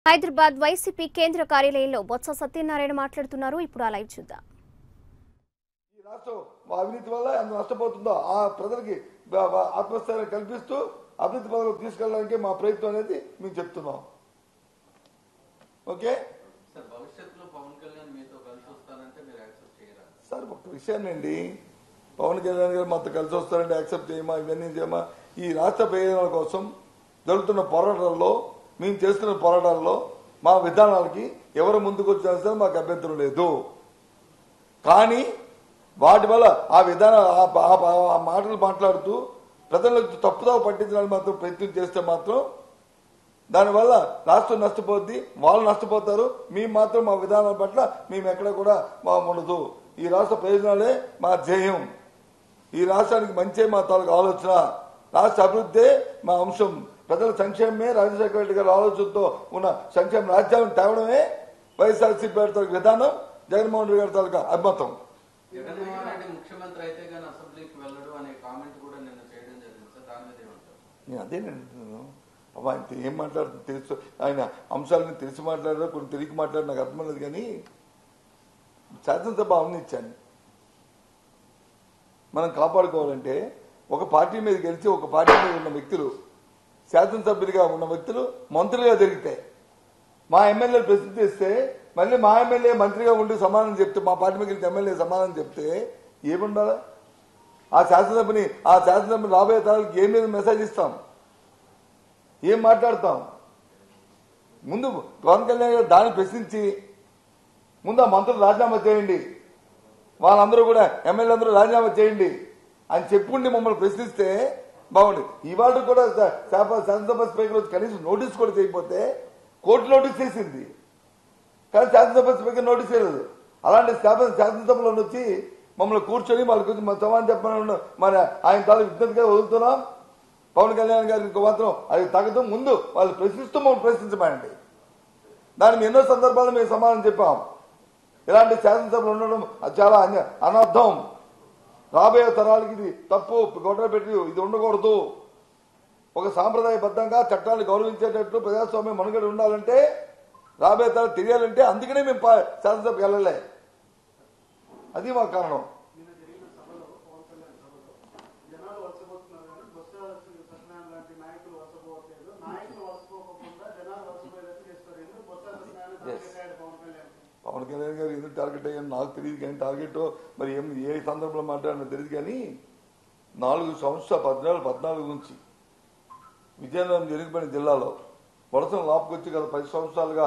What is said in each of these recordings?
Hyderabad YCP కేంద్ర కార్యాలయంలో బొత్స సత్యనారాయణ మాట్లాడుతున్నారు ఇప్పుడు ఆ లైవ్ చూద్దాం ఈ రాష్ట్రం అవినీతి వల్ల ఎంత నష్టపోతుందో ఆ ప్రజలకి బ- బ- ఆత్మస్థైర్యం కల్పిస్తూ అభివృద్ధి పదవులకు తీసుకెళ్ళడానికి మా ప్రయత్నం అనేది మేము చెప్తున్నాం ఓకే సార్ భవిష్యత్తులో పవన్ కళ్యాణ్ మీతో కలిసి వస్తానంటే మీరు యాక్సెప్ట్ చేయరా సార్ ఒక విషయాన్నండి పవన్ కళ్యాణ్ గారు మాతో కలిసి వస్తారంటే యాక్సెప్ట్ చేయమా ఇవన్నీ చేయమా ఈ రాష్ట్ర ప్రయోజనాల కోసం జరుగుతున్న పోరాటాల్లో మేము చేస్తున్న పోరాటాల్లో మా విధానాలకి ఎవరు ముందుకు వచ్చినా సరే మాకు అభ్యంతరం లేదు కానీ వాటి వల్ల ఆ విధాన ఆ- ఆ- ఆ మాటలు మాట్లాడుతూ ప్రజలకు తప్పుదో పట్టించడానికి మాత్రం ప్రయత్నం చేస్తే మాత్రం దానివల్ల రాష్ట్రం నష్టపోద్ది వాళ్ళు నష్టపోతారు మేము మాత్రం మా విధానాల పట్ల మేము ఎక్కడ కూడా మా ఉండదు ఈ రాష్ట్ర ప్రయోజనాలే మా ధ్యేయం ఈ రాష్ట్రానికి మంచే మా తాలూకు ఆలోచన రాష్ట్ర అభివృద్ధే మా అంశం ప్రజల సంక్షేమమే రాజశేఖర రెడ్డి గారి ఆలోచనతో ఉన్న సంక్షేమ రాజ్యాన్ని తేవడమే వైఎస్ఆర్సీపీ గారి తాలూకు విధానం జగన్మోహన్ రెడ్డి గారి తాలూకా అభిమతం జగన్మోహన్ రెడ్డి ముఖ్యమంత్రి అయితే గానీ అసెంబ్లీకి వెళ్ళడు అనే కామెంట్ కూడా నిన్న చేయడం జరిగింది సార్ దాని మీద ఏమంటారు నేను అదే అంటున్నాను అబ్బా ఆయన ఏం మాట్లాడుతుంది తెలుసు ఆయన అంశాలను తెలిసి మాట్లాడారో కొన్ని తెలియక మాట్లాడారు నాకు అర్థం లేదు కానీ శాసనసభ అవనిచ్చాను మనం కాపాడుకోవాలంటే ఒక పార్టీ మీద గెలిచి ఒక పార్టీ మీద ఉన్న వ్యక్తులు శాసనసభ్యులుగా ఉన్న వ్యక్తులు మంత్రులుగా జరిగితే మా ఎమ్మెల్యేలు ప్రశ్న చేస్తే మళ్ళీ మా ఎమ్మెల్యే మంత్రిగా ఉండి సమాధానం చెప్తే మా పార్టీ మీద గెలిచి ఎమ్మెల్యే సమాధానం చెప్తే ఏముండాలా ఆ శాసనసభని ఆ శాసనసభని రాబోయే తరాలకు ఏం మీద మెసేజ్ ఇస్తాం ఏం మాట్లాడతాం ముందు పవన్ కళ్యాణ్ గారు దాన్ని ప్రశ్నించి ముందు ఆ మంత్రులు రాజీనామా చేయండి వాళ్ళందరూ కూడా ఎమ్మెల్యే అందరూ రాజీనామా చేయండి అని చెప్పుకుండి మమ్మల్ని ప్రశ్నిస్తే బాగుంది ఇవాళ కూడా శా- శాప- శాసనసభ స్పీకర్ వచ్చి కనీసం నోటీస్ కూడా చేయకపోతే కోర్టు నోటీస్ చేసింది కానీ శాసనసభ స్పీకర్ నోటీస్ చేయలేదు అలాంటి శాసన శాసనసభలో వచ్చి మమ్మల్ని కూర్చొని వాళ్ళ గురించి మా సమాధానం చెప్పమని మరి ఆయన తాలూకు విజ్ఞతగా వదులుతున్నాం పవన్ కళ్యాణ్ గారికి మాత్రం అది తగ్గదు ముందు వాళ్ళు ప్రశ్నిస్తూ మమ్మల్ని ప్రశ్నించమండి దానికి ఎన్నో సందర్భాల్లో మేము సమాధానం చెప్పాం ఇలాంటి శాసనసభలు ఉండడం అది చాలా అన్య- అనర్థం రాబోయే తరాలకి ఇది తప్పు గొడవ పెట్టి ఇది ఉండకూడదు ఒక సాంప్రదాయబద్ధంగా చట్టాన్ని గౌరవించేటట్టు ప్రజాస్వామ్యం మనుగడ ఉండాలంటే రాబోయే తరాలు తెలియాలంటే అందుకనే మేము పా- శాసనసభకి వెళ్ళలే అది మా కారణం నిన్న జరిగిన సభలో పవన్ కళ్యాణ్ సభలో జనాలు వలసపోతున్నారు కానీ బొత్స సత్యనారాయణ లాంటి నాయకులు వలసపోవట్లేదు నాయకులు వలసపోకుండా జనాలు వలసపోయేటట్టు చేస్తారు ఎందుకు బొత్స సత్యనారాయణ టార్గెట్ అయ్యాడు పవన్ కళ్యాణ్ పవన్ కళ్యాణ్ గారు ఎందుకు టార్గెట్ అయ్యాను నాకు తెలియదు కానీ టార్గెట్ మరి ఏం ఏ సందర్భంలో మాట్లాడినా తెలియదు కానీ నాలుగు సంవత్సరాలు పద్నాలుగు పద్నాలుగు నుంచి విజయనగరం జరిగిపోయిన జిల్లాలో వలసను లాపుకొచ్చి గత పది సంవత్సరాలుగా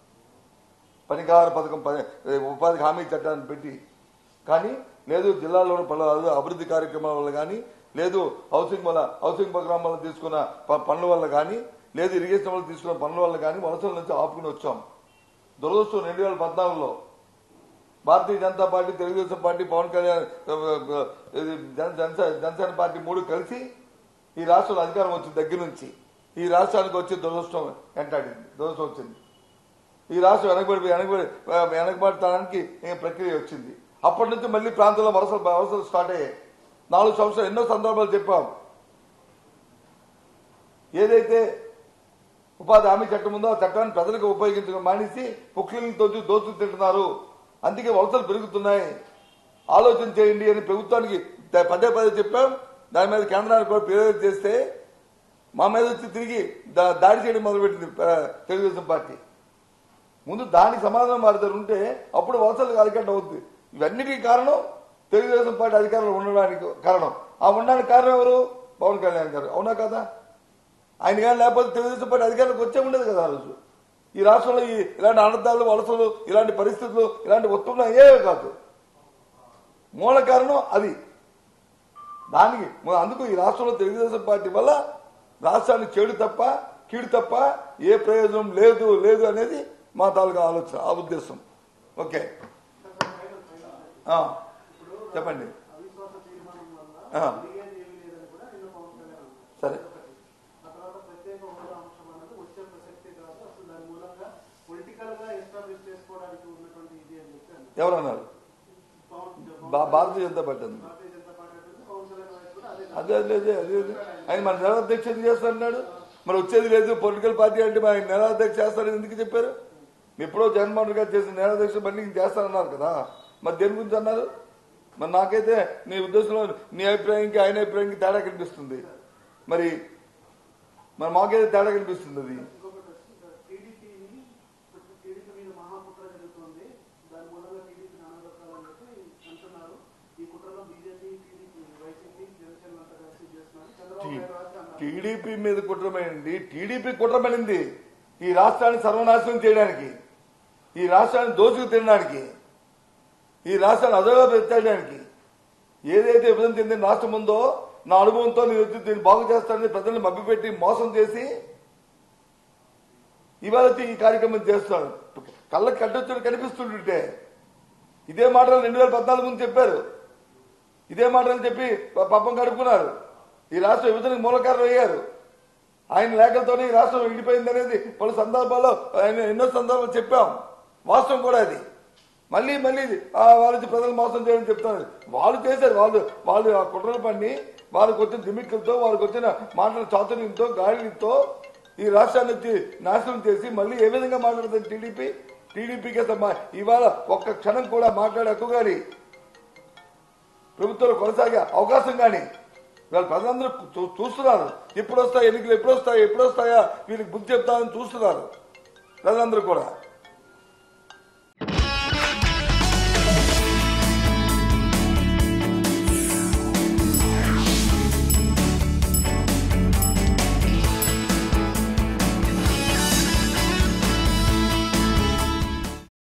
పనికార పథకం పని ఉపాధి హామీ చట్టాన్ని పెట్టి కానీ లేదు జిల్లాలోని పలు అభివృద్ధి కార్యక్రమాల వల్ల కానీ లేదు హౌసింగ్ వల్ల హౌసింగ్ ప్రోగ్రామ్ వల్ల తీసుకున్న ప- పనుల వల్ల కానీ లేదు ఇరిగేషన్ వల్ల తీసుకున్న పనుల వల్ల కానీ వలసల నుంచి ఆపుకుని వచ్చాం దురదృష్టం రెండు వేల పద్నాలుగులో భారతీయ జనతా పార్టీ తెలుగుదేశం పార్టీ పవన్ కళ్యాణ్ ఆ, ఆ, ఇది జన- జనసే- జనసేన పార్టీ మూడు కలిసి ఈ రాష్ట్రంలో అధికారం వచ్చిన దగ్గర నుంచి ఈ రాష్ట్రానికి వచ్చి దురదృష్టం వెంటాడింది దురదృష్టం వచ్చింది ఈ రాష్ట్రం వెనకబడి వెనకబడి వెనకబడటానికి ఈ ప్రక్రియ వచ్చింది అప్పటి నుంచి మళ్ళీ ప్రాంతంలో వలసలు వలసలు స్టార్ట్ అయ్యాయి నాలుగు సంవత్సరాలు ఎన్నో సందర్భాలు చెప్పాం ఏదైతే ఉపాధి హామీ చట్టం ఉందో ఆ చట్టాన్ని ప్రజలకు ఉపయోగించడం మానేసి పుక్లీలతో దోచుకు తింటున్నారు అందుకే వలసలు పెరుగుతున్నాయి ఆలోచన చేయండి అని ప్రభుత్వానికి ద- పదే పదే చెప్పాం దాని మీద కేంద్రానికి కూడా ఫిర్యాదు చేస్తే మా మీద వచ్చి తిరిగి దా- దాడి చేయడం మొదలుపెట్టింది ఆ, తెలుగుదేశం పార్టీ ముందు దానికి సమాధానం వారి దగ్గర ఉంటే అప్పుడు వలసలకు అరికట్ట అవుతుంది ఇవన్నిటికీ కారణం తెలుగుదేశం పార్టీ అధికారంలో ఉండడానికి కారణం ఆ ఉండడానికి కారణం ఎవరు పవన్ కళ్యాణ్ గారు అవునా కదా ఆయన కానీ లేకపోతే తెలుగుదేశం పార్టీ అధికారంలోకి వచ్చే ఉండదు కదా ఆ రోజు ఈ రాష్ట్రంలో ఈ ఇలాంటి అనర్థాలు వలసలు ఇలాంటి పరిస్థితులు ఇలాంటి ఒత్తిళ్ళు అయ్యేవే కాదు మూల కారణం అది దానికి మ- అందుకు ఈ రాష్ట్రంలో తెలుగుదేశం పార్టీ వల్ల రాష్ట్రానికి చెడు తప్ప కీడు తప్ప ఏ ప్రయోజనం లేదు లేదు అనేది మా తాలూకా ఆలోచన ఆ ఉద్దేశం ఓకే ఆ, చెప్పండి అవిశ్వాస తీర్మానం వల్ల ఆ. జరిగేది ఏమీ లేదని కూడా నిన్న పవన్ కళ్యాణ్ అన్నారు. సరే ఒకటి. ఆ తర్వాత ప్రత్యేక హోదా అంశం అన్నది వచ్చే ప్రసక్తే కాదు అసలు దాని మూలంగా పొలిటికల్ గా ఎస్టాబ్లిష్ చేసుకోవడానికి ఉన్నటువంటి ఇది అని చెప్పి అన్నారు. ఎవరన్నారు పవన్ భా- భారతీయ జనతా పార్టీ ఉంది భారతీయ జనతా పార్టీ అంటుంది, పవన్ కళ్యాణ్ వైపు కూడా అదే అదే అదే అదే అదే అదే. ఆయన మన నిరధ్యక్షత చేస్తున్నాడు మరి వచ్చేది లేదు పొలిటికల్ పార్టీ అంటే మరి నిరాధ్యక్ష చేస్తారని ఎందుకు చెప్పారు ఎప్పుడో జగన్మోహన్ రెడ్డి గారు చేసిన నిరాధ్యక్ష మళ్ళీ ఇంక చేస్తారన్నారు కదా మరి దేని గురించి అన్నారు మరి నాకైతే నీ ఉద్దేశంలో నీ అభిప్రాయంకి ఆయన అభిప్రాయంకి తేడా కనిపిస్తుంది మరి మరి మాకైతే తేడా కనిపిస్తుంది అది ఇంకొకటి టీడీపీని టీడీపీ మీద మహాకుట్ర జరుగుతుంది దాని మూలంగా టీడీపీని అనగొట్టాలని చెప్పి అంటున్నారు ఈ కుట్రలో బీజేపీ టీడీపీ వైసీపీ జనసేన అంతా కలిసి చేస్తున్నారు చంద్రబాబు నాయుడు రాజు అన్నారు టీడీపీ మీద కుట్రమైంది టీడీపీ కుట్రమైంది ఈ రాష్ట్రాన్ని సర్వనాశనం చేయడానికి ఈ రాష్ట్రాన్ని దోచుకు తినడానికి ఈ రాష్ట్రాన్ని అదోగా పెట్టడానికి ఏదైతే విభజన చెందిన రాష్ట్రం ఉందో నా అనుభవంతో నేను వచ్చి దీన్ని బాగు చేస్తానని ప్రజల్ని మభ్యపెట్టి మోసం చేసి ఇవాళ వచ్చి ఈ కార్యక్రమం చేస్తున్నాడు కళ్ళకి కట్టొచ్చుడు కనిపిస్తుంటుంటే ఇదే మాటలు రెండు వేల పద్నాలుగు ముందు చెప్పారు ఇదే మాటలు చెప్పి ప- పాపం గడుపుకున్నారు ఈ రాష్ట్ర విభజనకు మూలకారులు అయ్యారు ఆయన లేఖలతోనే ఈ రాష్ట్రం విడిపోయింది అనేది పలు సందర్భాల్లో ఆయన ఎన్నో సందర్భాలు చెప్పాం వాస్తవం కూడా అది మళ్ళీ మళ్ళీ ఆ వాళ్ళు వచ్చి ప్రజలు మోసం చేయడం చెప్తున్నారు వాళ్ళు చేశారు వాళ్ళు వాళ్ళు ఆ కుట్రలు పండి వాళ్ళకి వచ్చిన దిమిక్కులతో వాళ్ళకి వచ్చిన మాటల చాతుర్యంతో గాలితో ఈ రాష్ట్రాన్ని వచ్చి నాశనం చేసి మళ్ళీ ఏ విధంగా మాట్లాడుతుంది టీడీపీ టీడీపీకి అసలు మా- ఇవాళ ఒక్క క్షణం కూడా మాట్లాడే హక్కు కానీ ప్రభుత్వంలో కొనసాగే అవకాశం కానీ వీళ్ళ ప్రజలందరూ చూ- చూస్తున్నారు ఎప్పుడు వస్తాయి ఎన్నికలు ఎప్పుడు వస్తాయి ఎప్పుడు వస్తాయా వీళ్ళకి బుద్ధి చెప్తామని చూస్తున్నారు ప్రజలందరూ కూడా